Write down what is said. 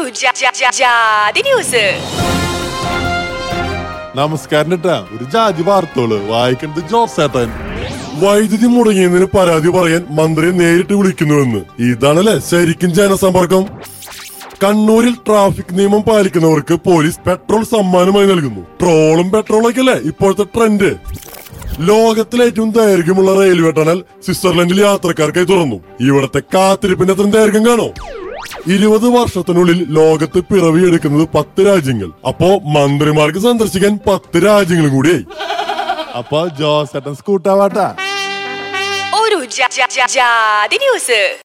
ഒരു ജാ- ജാ- ജാ- ജാതി ന്യൂസ് നമസ്കാരം കേട്ടാ ഒരു ജാതി വാർത്തകള് വായിക്കുന്നത് ജോസേട്ടൻ വൈദ്യുതി മുടങ്ങിയതിന് പരാതി പറയാൻ മന്ത്രിയെ നേരിട്ട് വിളിക്കുന്നുവെന്ന് ഇതാണല്ലേ ശരിക്കും ജനസമ്പർക്കം കണ്ണൂരിൽ ട്രാഫിക് നിയമം പാലിക്കുന്നവർക്ക് പോലീസ് പെട്രോൾ സമ്മാനമായി നൽകുന്നു ട്രോളും പെട്രോളൊക്കെ അല്ലേ ഇപ്പോഴത്തെ ട്രെൻഡ് ലോകത്തിലെ ഏറ്റവും ദൈർഘ്യമുള്ള റെയിൽവേ ടണൽ സ്വിറ്റ്സർലൻഡിൽ യാത്രക്കാർക്കായി തുറന്നു ഇവിടത്തെ കാത്തിരിപ്പിന്റെ അത്രയും ദൈർഘ്യം കാണോ ഇരുപത് വർഷത്തിനുള്ളിൽ ലോകത്ത് പിറവിയെടുക്കുന്നത് പത്ത് രാജ്യങ്ങൾ അപ്പോ മന്ത്രിമാർക്ക് സന്ദർശിക്കാൻ പത്ത് രാജ്യങ്ങളും കൂടിയായി അപ്പൊ ജോസേട്ടൻ സ്കൂട്ടാവാട്ടാ ഒരു ജാ- ജാ- ജാ- ജാതി ന്യൂസ്